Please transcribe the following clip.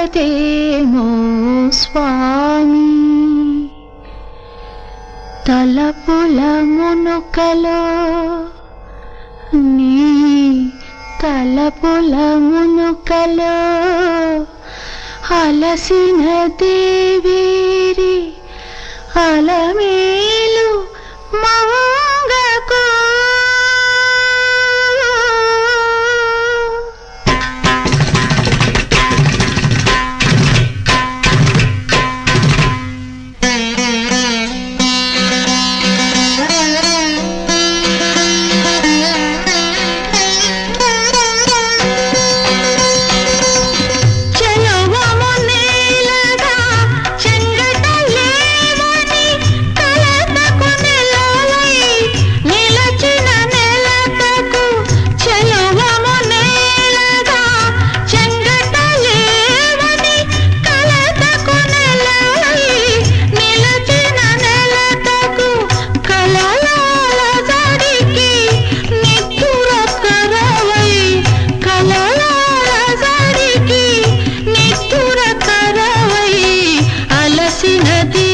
ఉన్నదేమో స్వామి తలపుల మునుకలో నీ తలపుల మునుకలో అలసిన దేవేరి అలమేలు మంగకు చెలువము నేలగా చెంగటలేవని కలతకు నెలవై నిలచిన నెలతకు చెలువము నేలగా చెంగటలేవని కలతకు నెలవై నిలచిన నెలతకు కలలాల జడికి నిత్తుర కరవై కలలాల జడికి నిత్తుర కరవై అలసినది